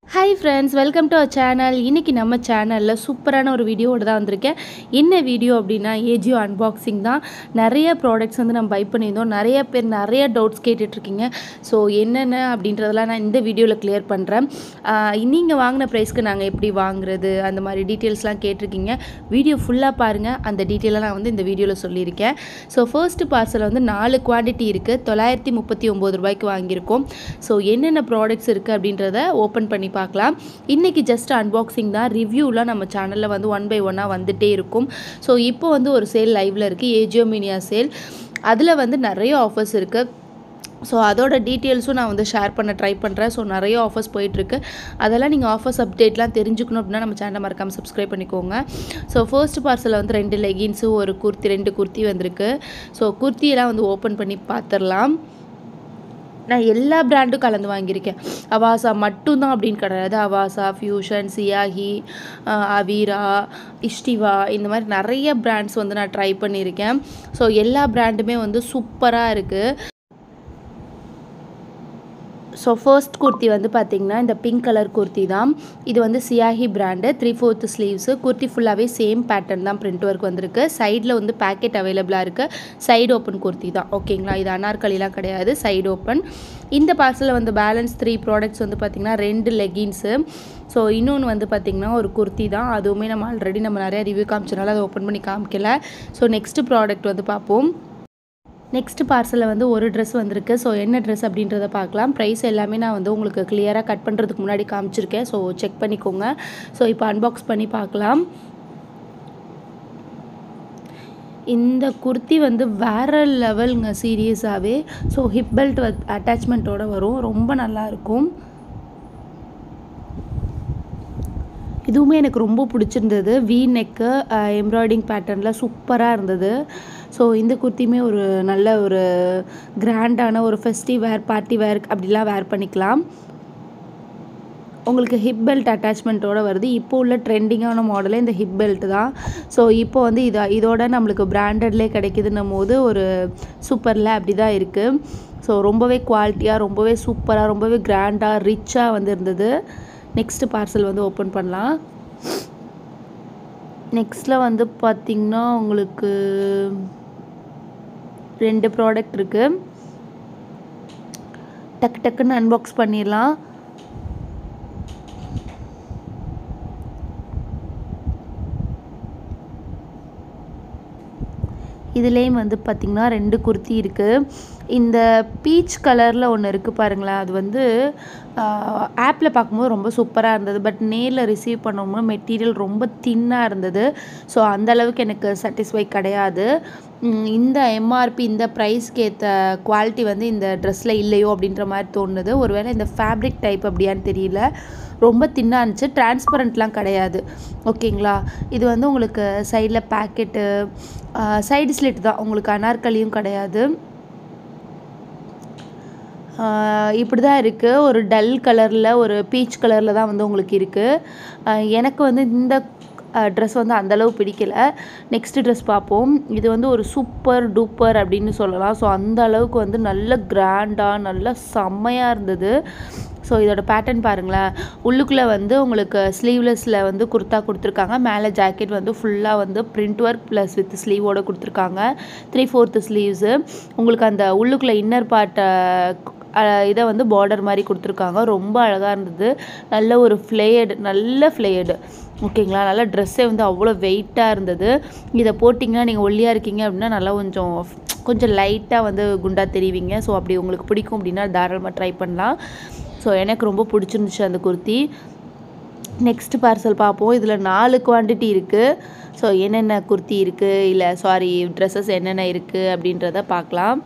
hi friends welcome to our channel இன்றைக்கி நம்ம சேனலில் சூப்பரான ஒரு வீடியோவோட தான் வந்திருக்கேன் என்ன வீடியோ அப்படின்னா ஏஜியோ அன்பாக்சிங் தான் நிறைய ப்ராடக்ட்ஸ் வந்து நம்ம பை பண்ணியிருந்தோம் நிறைய பேர் நிறைய டவுட்ஸ் கேட்டுட்ருக்கீங்க ஸோ என்னென்ன அப்படின்றதெல்லாம் நான் இந்த வீடியோவில் கிளியர் பண்ணுறேன் நீங்கள் வாங்கின ப்ரைஸ்க்கு நாங்கள் எப்படி வாங்குறது அந்த மாதிரி டீட்டெயில்ஸ்லாம் கேட்டிருக்கீங்க வீடியோ ஃபுல்லாக பாருங்கள் அந்த டீட்டெயிலாக நான் வந்து இந்த வீடியோவில் சொல்லியிருக்கேன் ஸோ ஃபர்ஸ்ட் பார்சல் வந்து நாலு குவான்டிட்டி இருக்குது தொள்ளாயிரத்தி முப்பத்தி ஒம்பது ரூபாய்க்கு வாங்கியிருக்கோம் ஸோ என்னென்ன ப்ராடக்ட்ஸ் இருக்குது அப்படின்றத ஓப்பன் பண்ணி பார்க்கலாம் இன்றைக்கி ஜஸ்ட் அன்பாக்சிங் தான் ரிவ்யூலாம் நம்ம சேனலில் வந்து ஒன் பை ஒன்னாக வந்துகிட்டே இருக்கும் ஸோ இப்போ வந்து ஒரு சேல் லைவில் இருக்குது ஏஜியோ மீனியா சேல் அதில் வந்து நிறைய ஆஃபர்ஸ் இருக்குது ஸோ அதோட டீட்டெயில்ஸும் நான் வந்து ஷேர் பண்ண ட்ரை பண்ணுறேன் ஸோ நிறைய ஆஃபர்ஸ் போயிட்டுருக்கு அதெல்லாம் நீங்கள் ஆஃபர்ஸ் அப்டேட்லாம் தெரிஞ்சுக்கணும் அப்படின்னா நம்ம சேனலை மறக்காமல் சப்ஸ்கிரைப் பண்ணிக்கோங்க ஸோ ஃபர்ஸ்ட் பார்சலில் வந்து ரெண்டு லெகின்ஸு ஒரு குர்த்தி ரெண்டு குர்த்தி வந்திருக்கு ஸோ குர்த்தியெல்லாம் வந்து ஓப்பன் பண்ணி பார்த்துடலாம் நான் எல்லா பிராண்டும் கலந்து வாங்கியிருக்கேன் அவாசா மட்டும்தான் அப்படின்னு கிடையாது அவாசா ஃபியூஷன் சியாஹி அவீரா இஷ்டிவா இந்த மாதிரி நிறைய பிராண்ட்ஸ் வந்து நான் ட்ரை பண்ணியிருக்கேன் ஸோ எல்லா பிராண்டுமே வந்து சூப்பராக இருக்குது ஸோ ஃபர்ஸ்ட் குர்த்தி வந்து பார்த்திங்கன்னா இந்த பிங்க் கலர் குர்த்தி தான் இது வந்து Siyahi brand three fourth sleeves kurti ஃபுல்லாகவே சேம் பேட்டர்ன் தான் பிரிண்ட் ஒர்க் வந்திருக்கு சைடில் வந்து பேக்கெட் அவைலபிளாக இருக்குது சைடு ஓப்பன் குர்த்தி தான் ஓகேங்களா இது அனார்கலிலாம் கிடையாது சைடு ஓப்பன் இந்த பார்சலில் வந்து பேலன்ஸ் த்ரீ ப்ராடக்ட்ஸ் வந்து பார்த்திங்கன்னா ரெண்டு லெகின்ஸு ஸோ இன்னொன்று வந்து பார்த்திங்கன்னா ஒரு குர்த்தி தான் அதுவுமே நம்ம ஆல்ரெடி நம்ம நிறையா ரிவ்யூ காமிச்சனால அதை ஓப்பன் பண்ணி காமிக்கல ஸோ நெக்ஸ்ட்டு ப்ராடக்ட் வந்து பார்ப்போம் நெக்ஸ்ட் பார்சலில் வந்து ஒரு ட்ரெஸ் வந்திருக்கு ஸோ என்ன ட்ரெஸ் அப்படின்றத பார்க்கலாம் ப்ரைஸ் எல்லாமே நான் வந்து உங்களுக்கு கிளியராக கட் பண்ணுறதுக்கு முன்னாடி காமிச்சிருக்கேன் ஸோ செக் பண்ணிக்கோங்க ஸோ இப்போ அன்பாக்ஸ் பண்ணி பார்க்கலாம் இந்த குர்த்தி வந்து வேறு லெவலுங்க சீரியஸாகவே ஸோ ஹிப் பெல்ட் அட்டாச்மெண்ட்டோடு வரும் ரொம்ப நல்லாயிருக்கும் இதுவுமே எனக்கு ரொம்ப பிடிச்சிருந்தது வி நெக்கு எம்ப்ராய்டிங் பேட்டர்னில் சூப்பராக இருந்தது ஸோ இந்த குர்த்தியுமே ஒரு நல்ல ஒரு கிராண்டான ஒரு ஃபெஸ்டிவ் வேர் பார்ட்டி வேர் அப்படிலாம் வேர் பண்ணிக்கலாம் உங்களுக்கு ஹிப் பெல்ட் அட்டாச்மெண்ட்டோடு வருது இப்போ உள்ள ட்ரெண்டிங்கான மாடலே இந்த ஹிப் பெல்ட் தான் ஸோ இப்போ வந்து இது இதோட நம்மளுக்கு பிராண்டட்லேயே கிடைக்குதுன்னும் போது ஒரு சூப்பரில் அப்படி தான் இருக்குது ஸோ ரொம்பவே குவாலிட்டியாக ரொம்பவே சூப்பராக ரொம்பவே கிராண்டாக ரிச்சாக வந்து இருந்தது நெக்ஸ்ட்டு பார்சல் வந்து ஓப்பன் பண்ணலாம் நெக்ஸ்ட்டில் வந்து பார்த்திங்கன்னா உங்களுக்கு ரெண்டு ப்ராடக்ட் இருக்குது டக்கு டக்குன்னு அன்பாக்ஸ் பண்ணிடலாம் இதுலேயும் வந்து பார்த்திங்கன்னா ரெண்டு குர்த்தி இருக்குது இந்த பீச் கலரில் ஒன்று இருக்குது பாருங்களேன் அது வந்து ஆப்பில் பார்க்கும்போது ரொம்ப சூப்பராக இருந்தது பட் நேரில் ரிசீவ் பண்ணோம்னா மெட்டீரியல் ரொம்ப தின்னாக இருந்தது ஸோ அந்தளவுக்கு எனக்கு சாட்டிஸ்ஃபை கிடையாது இந்த எம்ஆர்பி இந்த ப்ரைஸ்க்கு ஏற்ற குவாலிட்டி வந்து இந்த ட்ரெஸ்ஸில் இல்லையோ அப்படின்ற மாதிரி தோணுது ஒருவேளை இந்த ஃபேப்ரிக் டைப் அப்படியான்னு தெரியல ரொம்ப தின்னாக இருந்துச்சு டிரான்ஸ்பரண்ட்லாம் கிடையாது ஓகேங்களா இது வந்து உங்களுக்கு சைடில் பேக்கெட்டு சைடு ஸ்லிட் தான் உங்களுக்கு அனார்கலியும் கிடையாது இப்படி தான் இருக்குது ஒரு டல் கலரில் ஒரு பீச் கலரில் தான் வந்து உங்களுக்கு இருக்குது எனக்கு வந்து இந்த ட்ரெஸ் வந்து அந்தளவு பிடிக்கல நெக்ஸ்ட் ட்ரெஸ் பார்ப்போம் இது வந்து ஒரு சூப்பர் டூப்பர் அப்படின்னு சொல்லலாம் ஸோ அந்த அளவுக்கு வந்து நல்ல கிராண்டாக நல்ல செம்மையாக இருந்தது ஸோ இதோட பேட்டர்ன் பாருங்களேன் உள்ளுக்குள்ளே வந்து உங்களுக்கு ஸ்லீவ்லெஸில் வந்து குர்த்தா கொடுத்துருக்காங்க மேலே ஜாக்கெட் வந்து ஃபுல்லாக வந்து பிரிண்ட் ஒர்க் ப்ளஸ் வித் ஸ்லீவோடு கொடுத்துருக்காங்க த்ரீ ஃபோர்த்து ஸ்லீவ்ஸு உங்களுக்கு அந்த உள்ளுக்குள்ளே இன்னர் பார்ட்டை இதை வந்து பார்டர் மாதிரி கொடுத்துருக்காங்க ரொம்ப அழகாக இருந்தது நல்ல ஒரு ஃப்ளேயர்டு நல்ல ஃப்ளேயர்டு ஓகேங்களா நல்லா ட்ரெஸ்ஸே வந்து அவ்வளோ வெயிட்டாக இருந்தது இதை போட்டிங்கன்னா நீங்கள் ஒல்லியாக இருக்கீங்க அப்படின்னா நல்லா கொஞ்சம் கொஞ்சம் லைட்டாக வந்து குண்டாக தெரிவிங்க ஸோ அப்படி உங்களுக்கு பிடிக்கும் அப்படின்னா தாராளமாக ட்ரை பண்ணலாம் ஸோ எனக்கு ரொம்ப பிடிச்சிருந்துச்சு அந்த குர்த்தி நெக்ஸ்ட் பார்சல் பார்ப்போம் இதில் நாலு குவான்டிட்டி இருக்குது ஸோ என்னென்ன குர்த்தி இருக்குது இல்லை சாரி ட்ரெஸ்ஸஸ் என்னென்ன இருக்குது அப்படின்றத பார்க்கலாம்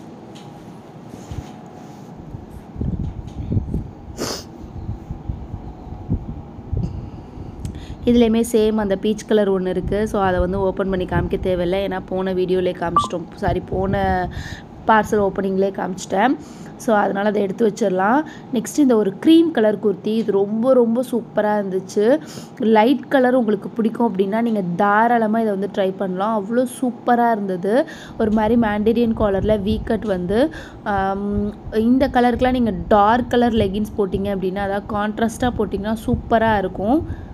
இதுலேயுமே சேம் அந்த பீச் கலர் ஒன்று இருக்குது ஸோ அதை வந்து ஓப்பன் பண்ணி காமிக்க தேவையில்லை ஏன்னா போன வீடியோவிலே காமிச்சிட்டோம் சாரி போன பார்சல் ஓப்பனிங்லேயே காமிச்சிட்டேன் ஸோ அதனால் அதை எடுத்து வச்சிடலாம் நெக்ஸ்ட் இந்த ஒரு க்ரீம் கலர் குர்த்தி இது ரொம்ப ரொம்ப சூப்பராக இருந்துச்சு லைட் கலர் உங்களுக்கு பிடிக்கும் அப்படின்னா நீங்கள் தாராளமாக இதை வந்து ட்ரை பண்ணலாம் அவ்வளோ சூப்பராக இருந்தது ஒரு மாதிரி மேண்டேரியன் காலரில் வீக்கட் வந்து ஆம், இந்த கலருக்குலாம் நீங்கள் டார்க் கலர் லெகின்ஸ் போட்டிங்க அப்படின்னா அதாவது கான்ட்ராஸ்ட்டாக போட்டிங்கன்னா சூப்பராக இருக்கும்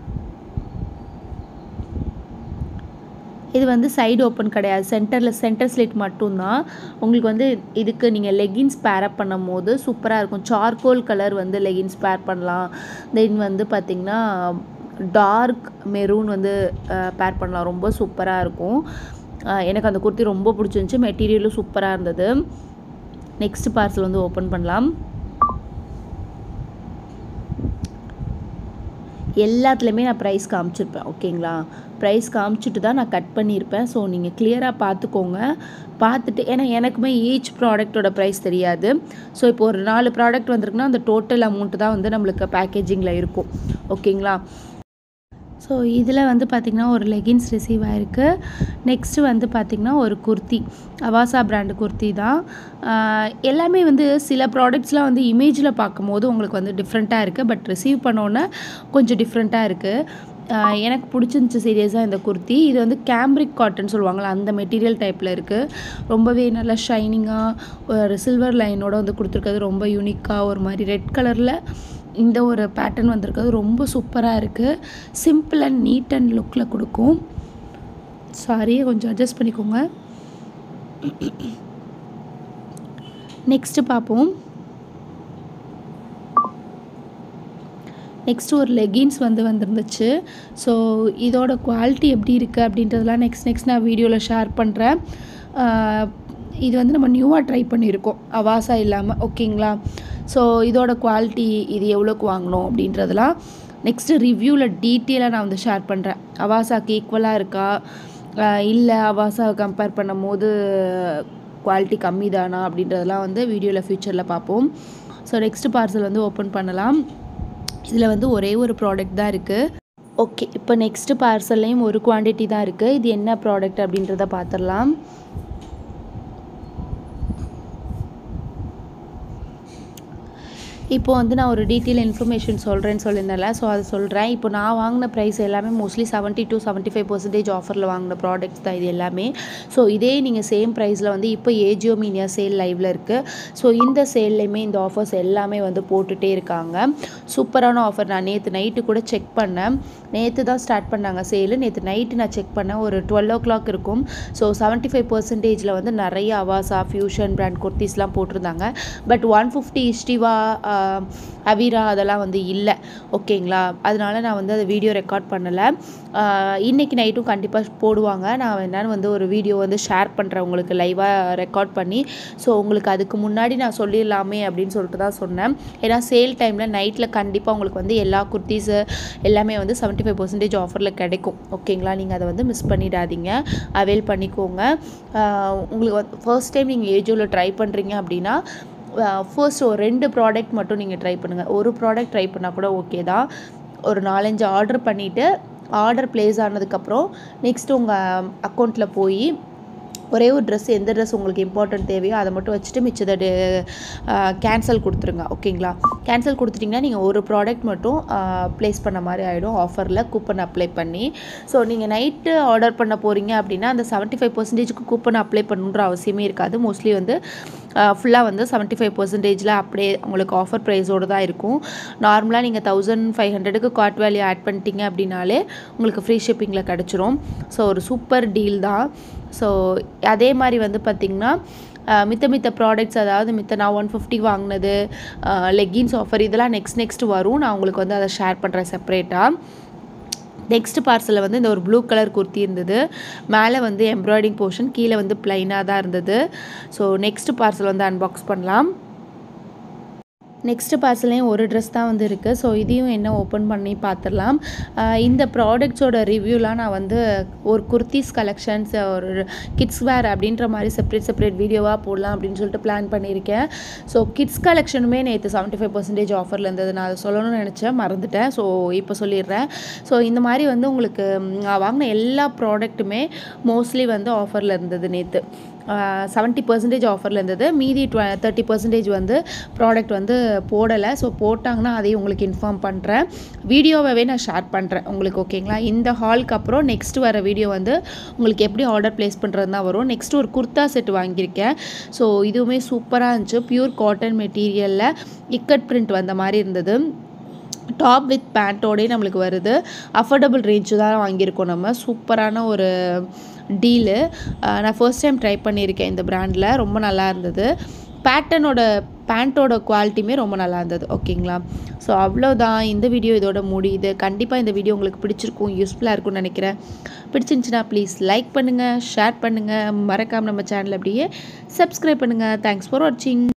இது வந்து சைடு ஓப்பன் கிடையாது சென்டரில் சென்டர் ஸ்லிட் மட்டும்தான் உங்களுக்கு வந்து இதுக்கு நீங்கள் லெகின்ஸ் பேரப் பண்ணும் போது சூப்பராக இருக்கும் சார்கோல் கலர் வந்து லெகின்ஸ் பேர் பண்ணலாம் தென் வந்து பார்த்திங்கன்னா டார்க் மெரூன் வந்து பேர் பண்ணலாம் ரொம்ப சூப்பராக இருக்கும் அஹ் எனக்கு அந்த குர்த்தி ரொம்ப பிடிச்சிருந்துச்சி மெட்டீரியலும் சூப்பராக இருந்தது நெக்ஸ்ட் பார்சல் வந்து ஓப்பன் பண்ணலாம் எல்லாத்துலேயுமே நான் ப்ரைஸ் காமிச்சிருப்பேன் ஓகேங்களா ப்ரைஸ் காமிச்சிட்டு தான் நான் கட் பண்ணியிருப்பேன் ஸோ நீங்கள் கிளியராக பார்த்துக்கோங்க பார்த்துட்டு ஏன்னா எனக்குமே ஈச் ப்ராடக்ட்டோட ப்ரைஸ் தெரியாது ஸோ இப்போ ஒரு நாலு ப்ராடக்ட் வந்திருக்குன்னா அந்த டோட்டல் அமௌண்ட்டு தான் வந்து நம்மளுக்கு பேக்கேஜிங்கில் இருக்கும் ஓகேங்களா ஸோ இதில் வந்து பார்த்திங்கன்னா ஒரு லெகின்ஸ் ரிசீவ் ஆயிருக்கு நெக்ஸ்ட்டு வந்து பார்த்திங்கன்னா ஒரு குர்த்தி அவாசா பிராண்டு குர்த்தி தான் ஆஹ் எல்லாமே வந்து சில ப்ராடக்ட்ஸ்லாம் வந்து இமேஜில் பார்க்கும்போது உங்களுக்கு வந்து டிஃப்ரெண்ட்டாக இருக்குது பட் ரிசீவ் பண்ணோன்னே கொஞ்சம் டிஃப்ரெண்ட்டாக இருக்குது ஆஹ் எனக்கு பிடிச்சிருந்துச்சி சீரியஸாக இந்த குர்த்தி இது வந்து கேம்ரிக் காட்டன் சொல்லுவாங்கள்ல அந்த மெட்டீரியல் டைப்பில் இருக்குது ரொம்பவே நல்லா ஷைனிங்காக ஒரு சில்வர் லைனோட வந்து கொடுத்துருக்கிறது ரொம்ப யூனிக்காக ஒரு மாதிரி ரெட் கலரில் இந்த ஒரு பேட்டர்ன் வந்திருக்கிறது ரொம்ப சூப்பராக இருக்குது சிம்பிள் அண்ட் நீட் அண்ட் லுக்கில் கொடுக்கும் சாரி கொஞ்சம் அட்ஜஸ்ட் பண்ணிக்கோங்க நெக்ஸ்ட்டு பார்ப்போம் நெக்ஸ்ட்டு ஒரு லெகின்ஸ் வந்து வந்திருந்துச்சு ஸோ இதோட குவாலிட்டி எப்படி இருக்குது அப்படின்றதெல்லாம் நெக்ஸ்ட் நெக்ஸ்ட் நான் வீடியோவில் ஷேர் பண்ணுறேன் இது வந்து நம்ம நியூவாக ட்ரை பண்ணியிருக்கோம் அவாசா இல்லாமல் ஓகேங்களா ஸோ இதோட குவாலிட்டி இது எவ்வளோக்கு வாங்கணும் அப்படின்றதெல்லாம் நெக்ஸ்ட்டு ரிவ்யூவில் டீட்டெயிலாக நான் வந்து ஷேர் பண்ணுறேன் அவாசாக்கு ஈக்குவலாக இருக்கா இல்லை அவாசாவை கம்பேர் பண்ணும்போது குவாலிட்டி கம்மி தானா அப்படின்றதெல்லாம் வந்து வீடியோவில் ஃப்யூச்சரில் பார்ப்போம் ஸோ நெக்ஸ்ட்டு பார்சல் வந்து ஓப்பன் பண்ணலாம் இதில் வந்து ஒரே ஒரு ப்ராடக்ட் தான் இருக்குது ஓகே இப்போ நெக்ஸ்ட்டு பார்சல்லையும் ஒரு குவாண்டிட்டி தான் இருக்குது இது என்ன ப்ராடக்ட் அப்படின்றத பார்த்துடலாம் இப்போ வந்து நான் ஒரு டீட்டெயில் இன்ஃபர்மேஷன் சொல்கிறேன்னு சொல்லியிருந்தேன்ல ஸோ அதை சொல்கிறேன் இப்போ நான் வாங்கின ப்ரைஸ் எல்லாமே mostly seventy to seventy five percentage ஆஃபரில் வாங்கின ப்ராடக்ட்ஸ் தான் இது எல்லாமே ஸோ இதே நீங்கள் சேம் ப்ரைஸில் வந்து இப்போ ஏஜியோ மீனியா சேல் லைவில் இருக்குது ஸோ இந்த சேல்லையுமே இந்த ஆஃபர்ஸ் எல்லாமே வந்து போட்டுகிட்டே இருக்காங்க சூப்பரான ஆஃபர் நான் நேற்று நைட்டு கூட செக் பண்ணேன் நேற்று தான் ஸ்டார்ட் பண்ணாங்க சேலு நேற்று நைட்டு நான் செக் பண்ணேன் ஒரு டுவெல் ஓ கிளாக் இருக்கும் ஸோ செவன்ட்டி ஃபைவ் பர்சன்டேஜில் வந்து நிறைய அவாசா ஃபியூஷன் பிராண்ட் குர்த்திஸ்லாம் போட்டிருந்தாங்க but one fifty Ishtiva Avira அதெல்லாம் வந்து இல்லை ஓகேங்களா அதனால நான் வந்து அதை வீடியோ ரெக்கார்ட் பண்ணலை இன்றைக்கி நைட்டும் கண்டிப்பாக போடுவாங்க நான் என்னன்னு வந்து ஒரு வீடியோ வந்து ஷேர் பண்ணுறேன் உங்களுக்கு லைவாக ரெக்கார்ட் பண்ணி ஸோ உங்களுக்கு அதுக்கு முன்னாடி நான் சொல்லிடலாமே அப்படின்னு சொல்லிட்டு தான் சொன்னேன் ஏன்னா சேல் டைமில் நைட்டில் கண்டிப்பாக உங்களுக்கு வந்து எல்லா குர்த்திஸு எல்லாமே வந்து செவன்ட்டி ஃபைவ் பர்சன்டேஜ் ஆஃபரில் கிடைக்கும் ஓகேங்களா நீங்கள் அதை வந்து மிஸ் பண்ணிடாதீங்க அவைல் பண்ணிக்கோங்க ஆஹ் உங்களுக்கு வந்து ஃபர்ஸ்ட் டைம் நீங்கள் ஏஜோவில் ட்ரை பண்ணுறீங்க அப்படின்னா ஃபர்ஸ்ட் ஒரு ரெண்டு ப்ராடக்ட் மட்டும் நீங்கள் ட்ரை பண்ணுங்கள் ஒரு ப்ராடக்ட் ட்ரை பண்ணால் கூட ஓகே தான் ஒரு நாலஞ்சு ஆர்டர் பண்ணிவிட்டு ஆர்டர் ப்ளேஸ் ஆனதுக்கப்புறம் நெக்ஸ்ட் உங்கள் அக்கௌண்ட்டில் போய் ஒரே ஒரு ட்ரெஸ் எந்த ட்ரெஸ் உங்களுக்கு இம்பார்ட்டன்ட் தேவையோ அதை மட்டும் வச்சுட்டு மிச்சதை கேன்சல் கொடுத்துருங்க ஓகேங்களா கேன்சல் கொடுத்துட்டிங்கன்னா நீங்கள் ஒரு ப்ராடக்ட் மட்டும் ப்ளேஸ் பண்ண மாதிரி ஆகிடும் ஆஃபரில் கூப்பன் அப்ளை பண்ணி ஸோ நீங்கள் நைட்டு ஆர்டர் பண்ண போகிறீங்க அப்படின்னா அந்த செவன்ட்டி ஃபைவ் பர்சன்டேஜுக்கு கூப்பன் அப்ளை பண்ணுன்ற அவசியமே இருக்காது மோஸ்ட்லி வந்து ஃபுல்லாக வந்து செவன்ட்டி ஃபைவ் பர்சன்டேஜில் அப்படியே உங்களுக்கு ஆஃபர் ப்ரைஸோடு தான் இருக்கும் நார்மலாக நீங்கள் தௌசண்ட் ஃபைவ் ஹண்ட்ரடுக்கு கார்ட் வேல்யூ ஆட் பண்ணிட்டீங்க அப்படின்னாலே உங்களுக்கு ஃப்ரீ ஷிப்பிங்கில் கிடச்சிரும் ஸோ ஒரு சூப்பர் டீல் தான் ஸோ அதே மாதிரி வந்து பார்த்திங்கன்னா மித்த மித்த ப்ராடக்ட்ஸ் அதாவது மித்த நான் ஒன் ஃபிஃப்டி வாங்கினது லெகின்ஸ் ஆஃபர் இதெல்லாம் நெக்ஸ்ட் நெக்ஸ்ட் வரும் நான் உங்களுக்கு வந்து அதை ஷேர் பண்ணுறேன் செப்பரேட்டாக நெக்ஸ்ட் பார்சலில் வந்து இந்த ஒரு ப்ளூ கலர் குர்த்தி இருந்தது மேலே வந்து எம்ப்ராய்டிங் போர்ஷன் கீழே வந்து ப்ளைனாக தான் இருந்தது ஸோ நெக்ஸ்ட் பார்சல் வந்து அன்பாக்ஸ் பண்ணலாம் நெக்ஸ்ட் பார்சல்லையும் ஒரு ட்ரெஸ் தான் வந்து இருக்குது ஸோ இதையும் என்ன ஓப்பன் பண்ணி பார்த்துடலாம் இந்த ப்ராடக்ட்ஸோட ரிவ்யூலாம் நான் வந்து ஒரு குர்த்திஸ் கலெக்ஷன்ஸ் ஒரு கிட்ஸ் வேர் அப்படின்ற மாதிரி செப்பரேட் செப்பரேட் வீடியோவாக போடலாம் அப்படின்னு சொல்லிட்டு பிளான் பண்ணியிருக்கேன் ஸோ கிட்ஸ் கலெக்ஷனுமே நேற்று செவன்ட்டி ஃபைவ் பர்சன்டேஜ் ஆஃபரில் இருந்தது நான் அதை சொல்லணும்னு நினச்சேன் மறந்துட்டேன் ஸோ இப்போ சொல்லிடுறேன் ஸோ இந்த மாதிரி வந்து உங்களுக்கு நான் வாங்கின எல்லா ப்ராடக்ட்டுமே மோஸ்ட்லி வந்து ஆஃபரில் இருந்தது நேற்று செவன்ட்டி பர்சன்டேஜ் ஆஃபரில் இருந்தது மீதி டுவ தேர்ட்டி பர்சன்டேஜ் வந்து ப்ராடக்ட் வந்து போடலை ஸோ போட்டாங்கன்னா அதையும் உங்களுக்கு இன்ஃபார்ம் பண்ணுறேன் வீடியோவே நான் ஷேர் பண்ணுறேன் உங்களுக்கு ஓகேங்களா இந்த ஹாலுக்கு அப்புறம் நெக்ஸ்ட் வர வீடியோ வந்து உங்களுக்கு எப்படி ஆர்டர் ப்ளேஸ் பண்ணுறது தான் வரும் நெக்ஸ்ட் ஒரு குர்த்தா செட் வாங்கியிருக்கேன் ஸோ இதுவுமே சூப்பராக இருந்துச்சு பியூர் காட்டன் மெட்டீரியலில் இக்கட் பிரிண்ட் வந்த மாதிரி இருந்தது டாப் வித் பேண்ட்டோடே நம்மளுக்கு வருது அஃபோர்டபுள் ரேஞ்சு தான் வாங்கியிருக்கோம் நம்ம சூப்பரான ஒரு டீலு நான் ஃபர்ஸ்ட் டைம் ட்ரை பண்ணியிருக்கேன் இந்த ப்ராண்டில் ரொம்ப நல்லா இருந்தது பேட்டர்னோட பேண்ட்டோட குவாலிட்டியுமே ரொம்ப நல்லா இருந்தது ஓகேங்களா ஸோ அவ்வளோதான் இந்த வீடியோ இதோட முடியுது கண்டிப்பாக இந்த வீடியோ உங்களுக்கு பிடிச்சிருக்கும் யூஸ்ஃபுல்லாக இருக்கும்னு நினைக்கிறேன் பிடிச்சிருந்துச்சின்னா ப்ளீஸ் லைக் பண்ணுங்கள் ஷேர் பண்ணுங்கள் மறக்காமல் நம்ம சேனல் அப்படியே சப்ஸ்கிரைப் பண்ணுங்கள் தேங்க்ஸ் ஃபார் வாட்சிங்